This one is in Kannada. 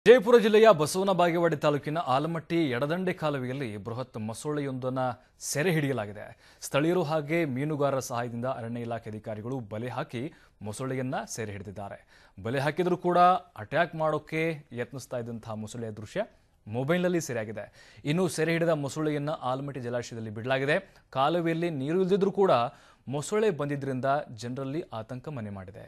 ವಿಜಯಪುರ ಜಿಲ್ಲೆಯ ಬಸವನ ಬಾಗೇವಾಡಿ ತಾಲೂಕಿನ ಆಲಮಟ್ಟಿ ಎಡದಂಡೆ ಕಾಲುವೆಯಲ್ಲಿ ಬೃಹತ್ ಮೊಸಳೆಯೊಂದನ್ನು ಸೆರೆ ಹಿಡಿಯಲಾಗಿದೆ ಸ್ಥಳೀಯರು ಹಾಗೆ ಮೀನುಗಾರರ ಸಹಾಯದಿಂದ ಅರಣ್ಯ ಇಲಾಖೆ ಅಧಿಕಾರಿಗಳು ಬಲೆ ಹಾಕಿ ಮೊಸಳೆಯನ್ನ ಸೆರೆ ಹಿಡಿದಿದ್ದಾರೆ ಬಲೆ ಹಾಕಿದರೂ ಕೂಡ ಅಟ್ಯಾಕ್ ಮಾಡೋಕೆ ಯತ್ನಿಸ್ತಾ ಇದ್ದಂತಹ ಮೊಸಳೆಯ ದೃಶ್ಯ ಮೊಬೈಲ್ನಲ್ಲಿ ಸೆರೆಯಾಗಿದೆ ಇನ್ನು ಸೆರೆ ಹಿಡಿದ ಮೊಸಳೆಯನ್ನ ಆಲಮಟ್ಟಿ ಜಲಾಶಯದಲ್ಲಿ ಬಿಡಲಾಗಿದೆ ಕಾಲುವೆಯಲ್ಲಿ ನೀರು ಇಲ್ಲದಿದ್ರೂ ಕೂಡ ಮೊಸಳೆ ಬಂದಿದ್ರಿಂದ ಜನರಲ್ಲಿ ಆತಂಕ ಮನೆ ಮಾಡಿದೆ